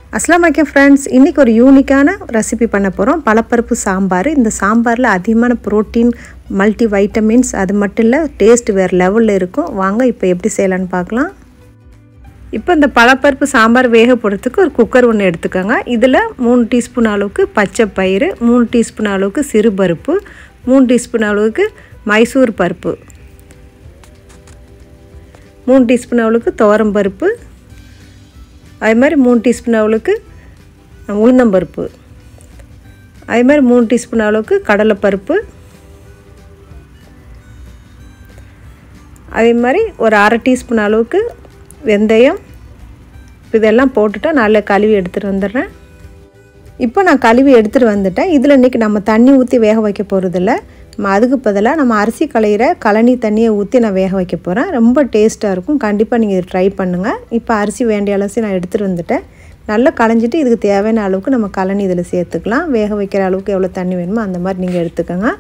அஸ்லாம் வலைக்கம் ஃப்ரெண்ட்ஸ் இன்றைக்கி ஒரு யூனிக்கான ரெசிபி பண்ண போகிறோம் பழப்பருப்பு சாம்பார் இந்த சாம்பாரில் அதிகமான ப்ரோட்டீன் மல்டி வைட்டமின்ஸ் அது மட்டும் இல்லை டேஸ்ட் வேறு லெவலில் இருக்கும் வாங்க இப்போ எப்படி செய்யலான்னு பார்க்கலாம் இப்போ இந்த பழப்பருப்பு சாம்பார் வேக போடுறதுக்கு ஒரு குக்கர் ஒன்று எடுத்துக்கோங்க இதில் மூணு டீஸ்பூன் அளவுக்கு பச்சை பயிறு மூணு டீஸ்பூன் அளவுக்கு சிறுபருப்பு மூணு டீஸ்பூன் அளவுக்கு மைசூர் பருப்பு மூணு டீஸ்பூன் அளவுக்கு துவரம்பருப்பு அதே மாதிரி மூணு டீஸ்பூன் அளவுக்கு உளுந்தம்பருப்பு அதே மாதிரி மூணு டீஸ்பூன் அளவுக்கு கடலைப்பருப்பு அதே மாதிரி ஒரு அரை டீஸ்பூன் அளவுக்கு வெந்தயம் இதெல்லாம் போட்டுட்டு நல்லா கழுவி எடுத்துகிட்டு வந்துடுறேன் இப்போ நான் கழுவி எடுத்துகிட்டு வந்துட்டேன் இதில் இன்றைக்கி நம்ம தண்ணி ஊற்றி வேக வைக்க போகிறதில்ல நம்ம அதுக்கு பதிலாக நம்ம அரிசி களையிற கழனி தண்ணியை ஊற்றி நான் வேக வைக்க போகிறேன் ரொம்ப டேஸ்ட்டாக இருக்கும் கண்டிப்பாக நீங்கள் இதை ட்ரை பண்ணுங்கள் இப்போ அரிசி வேண்டிய அளவுக்கு நான் எடுத்துகிட்டு வந்துட்டேன் நல்லா களைஞ்சிட்டு இதுக்கு தேவையான அளவுக்கு நம்ம கழனி இதில் சேர்த்துக்கலாம் வேக வைக்கிற அளவுக்கு எவ்வளோ தண்ணி வேணுமோ அந்த மாதிரி நீங்கள் எடுத்துக்கோங்க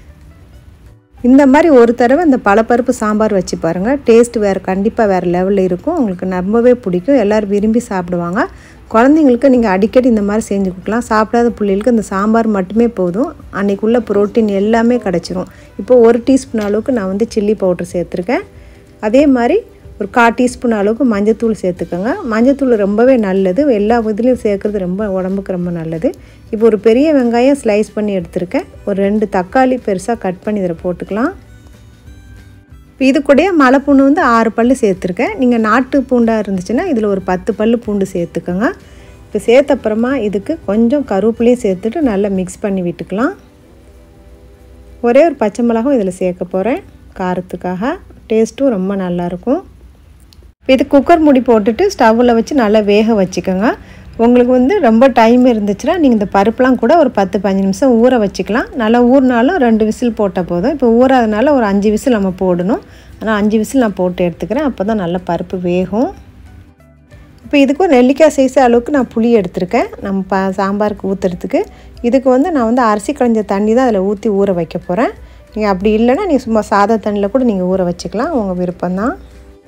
இந்த மாதிரி ஒரு தடவை இந்த பழப்பருப்பு சாம்பார் வச்சு பாருங்கள் டேஸ்ட் வேறு கண்டிப்பாக வேறு லெவலில் இருக்கும் உங்களுக்கு ரொம்பவே பிடிக்கும் எல்லோரும் விரும்பி சாப்பிடுவாங்க குழந்தைங்களுக்கு நீங்கள் அடிக்கடி இந்த மாதிரி செஞ்சு கொடுக்கலாம் சாப்பிடாத பிள்ளைகளுக்கு இந்த சாம்பார் மட்டுமே போதும் அன்றைக்குள்ள ப்ரோட்டீன் எல்லாமே கிடச்சிரும் இப்போ ஒரு டீஸ்பூன் அளவுக்கு நான் வந்து சில்லி பவுட்ரு சேர்த்துருக்கேன் அதே மாதிரி ஒரு கால் டீஸ்பூன் அளவுக்கு மஞ்சத்தூள் சேர்த்துக்கோங்க மஞ்சத்தூள் ரொம்பவே நல்லது எல்லா இதுலேயும் சேர்க்குறது ரொம்ப உடம்புக்கு ரொம்ப நல்லது இப்போ ஒரு பெரிய வெங்காயம் ஸ்லைஸ் பண்ணி எடுத்திருக்கேன் ஒரு ரெண்டு தக்காளி பெருசாக கட் பண்ணி இதில் போட்டுக்கலாம் இப்போ இது கூட மலை பூண்டு வந்து ஆறு பல் சேர்த்துருக்கேன் நீங்கள் நாட்டு பூண்டாக இருந்துச்சுன்னா இதில் ஒரு பத்து பல் பூண்டு சேர்த்துக்கோங்க இப்போ சேர்த்த அப்புறமா இதுக்கு கொஞ்சம் கருவேப்பிலையும் சேர்த்துட்டு நல்லா மிக்ஸ் பண்ணி விட்டுக்கலாம் ஒரே ஒரு பச்சை மிளகாவும் இதில் சேர்க்க போகிறேன் காரத்துக்காக டேஸ்ட்டும் ரொம்ப நல்லாயிருக்கும் இது குக்கர் மூடி போட்டுட்டு ஸ்டவ்வில் வச்சு நல்லா வேக வச்சுக்கோங்க உங்களுக்கு வந்து ரொம்ப டைம் இருந்துச்சுன்னா நீங்கள் இந்த பருப்புலாம் கூட ஒரு பத்து பதினஞ்சு நிமிஷம் ஊற வச்சுக்கலாம் நல்லா ஊறினாலும் ரெண்டு விசில் போட்டால் போதும் இப்போ ஊறாதனால ஒரு அஞ்சு விசில் நம்ம போடணும் ஆனால் அஞ்சு விசில் நான் போட்டு எடுத்துக்கிறேன் அப்போ தான் நல்லா பருப்பு வேகும் இப்போ இதுக்கும் நெல்லிக்காய் சைஸ் அளவுக்கு நான் புளி எடுத்திருக்கேன் நம்ம ப சாம்பாருக்கு ஊற்றுறதுக்கு இதுக்கு வந்து நான் வந்து அரிசி களைஞ்ச தண்ணி தான் அதில் ஊற்றி ஊற வைக்க போகிறேன் நீங்கள் அப்படி இல்லைன்னா நீங்கள் சும்மா சாதா தண்ணியில் கூட நீங்கள் ஊற வச்சுக்கலாம் உங்கள் விருப்பம்தான்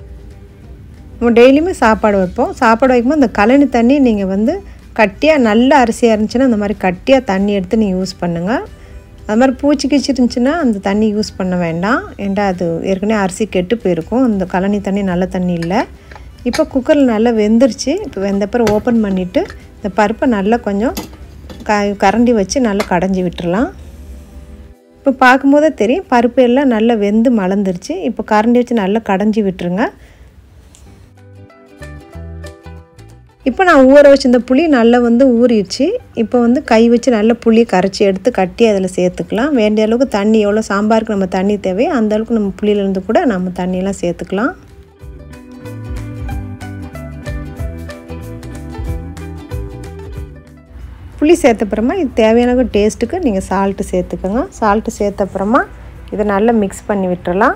நம்ம டெய்லியுமே சாப்பாடு வைப்போம் சாப்பாடு வைக்கும்போது இந்த கழனி தண்ணி நீங்கள் வந்து கட்டியாக நல்ல அரிசியாக இருந்துச்சுன்னா அந்த மாதிரி கட்டியாக தண்ணி எடுத்து நீங்கள் யூஸ் பண்ணுங்கள் அது மாதிரி பூச்சி கிச்சி இருந்துச்சுன்னா அந்த தண்ணி யூஸ் பண்ண வேண்டாம் ஏன்டா அது ஏற்கனவே அரிசி கெட்டு போயிருக்கும் அந்த கழனி தண்ணி நல்ல தண்ணி இல்லை இப்போ குக்கரில் நல்லா வெந்துருச்சு இப்போ வெந்தப்பறம் ஓப்பன் பண்ணிவிட்டு இந்த பருப்பை நல்லா கொஞ்சம் க கரண்டி வச்சு நல்லா கடைஞ்சி விட்டுறலாம் இப்போ பார்க்கும்போதே தெரியும் பருப்பு எல்லாம் நல்லா வெந்து மலர்ந்துருச்சு இப்போ கரண்டி வச்சு நல்லா கடைஞ்சி விட்டுருங்க இப்போ நான் ஊற வச்சிருந்த புளி நல்லா வந்து ஊறிடுச்சு இப்போ வந்து கை வச்சு நல்லா புளி கரைச்சி எடுத்து கட்டி அதில் சேர்த்துக்கலாம் வேண்டிய அளவுக்கு தண்ணி எவ்வளோ சாம்பாருக்கு நம்ம தண்ணி தேவையோ அந்த அளவுக்கு நம்ம புளியிலேருந்து கூட நம்ம தண்ணியெல்லாம் சேர்த்துக்கலாம் புளி சேர்த்தப்புறமா இது தேவையான டேஸ்ட்டுக்கு நீங்கள் சால்ட்டு சேர்த்துக்கோங்க சால்ட்டு சேர்த்தப்புறமா இதை நல்லா மிக்ஸ் பண்ணி விட்டுறலாம்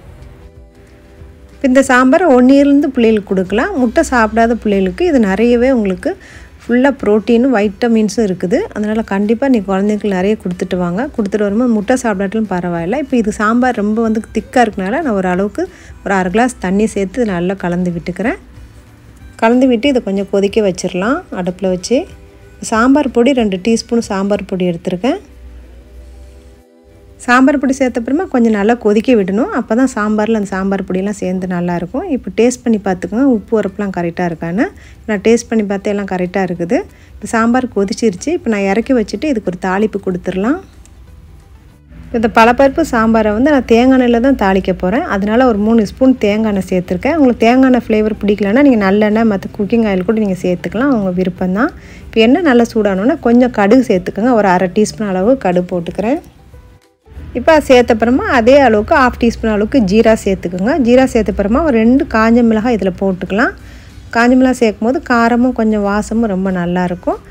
இந்த சாம்பார் ஒன்றியிலேருந்து பிள்ளைகளுக்கு கொடுக்கலாம் முட்டை சாப்பிடாத பிள்ளைகளுக்கு இது நிறையவே உங்களுக்கு ஃபுல்லாக ப்ரோட்டீனும் வைட்டமின்ஸும் இருக்குது அதனால் கண்டிப்பாக நீ குழந்தைங்களுக்கு நிறைய கொடுத்துட்டு வாங்க கொடுத்துட்டு வரும்போது முட்டை சாப்பிடாட்டிலும் பரவாயில்ல இப்போ இது சாம்பார் ரொம்ப வந்து திக்காக இருக்கனால நான் ஒரு அளவுக்கு ஒரு அரை கிளாஸ் தண்ணி சேர்த்து நல்லா கலந்து விட்டுக்கிறேன் கலந்து விட்டு இதை கொஞ்சம் கொதிக்க வச்சிடலாம் அடுப்பில் வச்சு சாம்பார் பொடி ரெண்டு டீஸ்பூன் சாம்பார் பொடி எடுத்திருக்கேன் சாம்பார் பொடி சேர்த்தப்புறமா கொஞ்சம் நல்லா கொதிக்க விடணும் அப்போ தான் சாம்பாரில் அந்த சாம்பார் பொடியெல்லாம் சேர்ந்து நல்லாயிருக்கும் இப்போ டேஸ்ட் பண்ணி பார்த்துக்கோங்க உப்பு உரப்புலாம் கரெக்டாக இருக்கான்னு நான் டேஸ்ட் பண்ணி பார்த்தேன் எல்லாம் கரெக்டாக இருக்குது இப்போ சாம்பார் கொதிச்சிருச்சு இப்போ நான் இறக்கி வச்சுட்டு இதுக்கு ஒரு தாளிப்பு கொடுத்துடலாம் இந்த பழப்பருப்பு சாம்பாரை வந்து நான் தேங்காய் எண்ணெயில் தான் தாளிக்க போகிறேன் அதனால் ஒரு மூணு ஸ்பூன் தேங்காய் எண்ணெய் சேர்த்துருக்கேன் உங்களுக்கு தேங்காய் எண்ணெய் ஃப்ளேவர் பிடிக்கலன்னா நீங்கள் நல்லெண்ணெய் மற்ற குக்கிங் ஆயில் கூட நீங்கள் சேர்த்துக்கலாம் உங்கள் விருப்பம் தான் இப்போ எண்ணெய் நல்லா சூடானோன்னா கொஞ்சம் கடுகு சேர்த்துக்கோங்க ஒரு அரை டீஸ்பூன் அளவு கடுகு போட்டுக்கிறேன் இப்போ சேர்த்தப்புறமா அதே அளவுக்கு ஆஃப் டீஸ்பூன் அளவுக்கு ஜீரா சேர்த்துக்குங்க ஜீரா சேர்த்தப்புறமா ஒரு ரெண்டு காஞ்ச மிளகாய் இதில் போட்டுக்கலாம் காஞ்ச மிளகாய் சேர்க்கும் போது காரமும் கொஞ்சம் வாசமும் ரொம்ப நல்லாயிருக்கும்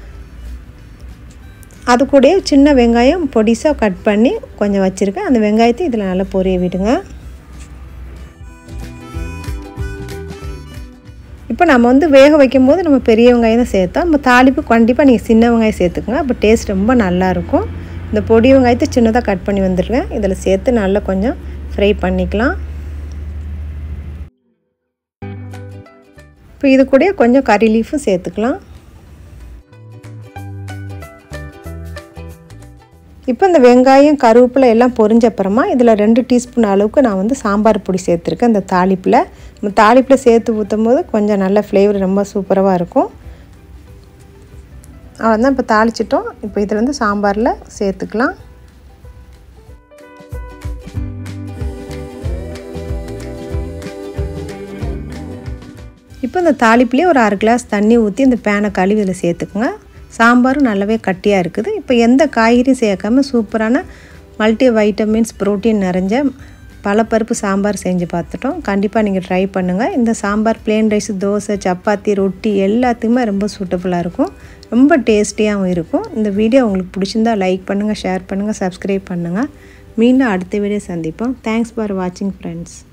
அது கூடயே சின்ன வெங்காயம் பொடிசாக கட் பண்ணி கொஞ்சம் வச்சுருக்கேன் அந்த வெங்காயத்தை இதில் நல்லா பொரிய விடுங்க இப்போ நம்ம வந்து வேக வைக்கும் போது நம்ம பெரிய வெங்காயம் தான் சேர்த்தோம் நம்ம தாளிப்பு கண்டிப்பாக நீங்கள் சின்ன வெங்காயம் சேர்த்துக்கோங்க அப்போ டேஸ்ட் ரொம்ப நல்லாயிருக்கும் இந்த பொடி வெங்காயத்தை சின்னதாக கட் பண்ணி வந்துருக்கேன் இதில் சேர்த்து நல்லா கொஞ்சம் ஃப்ரை பண்ணிக்கலாம் இப்போ இது கூட கொஞ்சம் கறி லீஃபும் சேர்த்துக்கலாம் இப்போ இந்த வெங்காயம் கருவேப்பிலை எல்லாம் பொரிஞ்ச அப்புறமா இதில் ரெண்டு டீஸ்பூன் அளவுக்கு நான் வந்து சாம்பார் பொடி சேர்த்துருக்கேன் இந்த தாளிப்பில் நம்ம தாளிப்பில் சேர்த்து ஊற்றும் போது கொஞ்சம் நல்ல ஃப்ளேவர் ரொம்ப சூப்பராக இருக்கும் அவ்வளோதான் இப்போ தாளிச்சிட்டோம் இப்போ இதில் வந்து சாம்பாரில் சேர்த்துக்கலாம் இப்போ இந்த தாளிப்புலேயே ஒரு அரை கிளாஸ் தண்ணி ஊற்றி இந்த பேனை கழுவி இதில் சேர்த்துக்குங்க சாம்பாரும் நல்லாவே கட்டியாக இருக்குது இப்போ எந்த காய்கறியும் சேர்க்காம சூப்பரான மல்டி வைட்டமின்ஸ் ப்ரோட்டீன் நிறைஞ்ச பழப்பருப்பு சாம்பார் செஞ்சு பார்த்துட்டோம் கண்டிப்பாக நீங்கள் ட்ரை பண்ணுங்கள் இந்த சாம்பார் பிளேன் ரைஸ் தோசை சப்பாத்தி ரொட்டி எல்லாத்துக்குமே ரொம்ப சூட்டபுளாக இருக்கும் ரொம்ப டேஸ்டியாகவும் இருக்கும் இந்த வீடியோ உங்களுக்கு பிடிச்சிருந்தா லைக் பண்ணுங்கள் ஷேர் பண்ணுங்கள் சப்ஸ்கிரைப் பண்ணுங்கள் மீண்டும் அடுத்த வீடியோ சந்திப்போம் தேங்க்ஸ் ஃபார் வாட்சிங் ஃப்ரெண்ட்ஸ்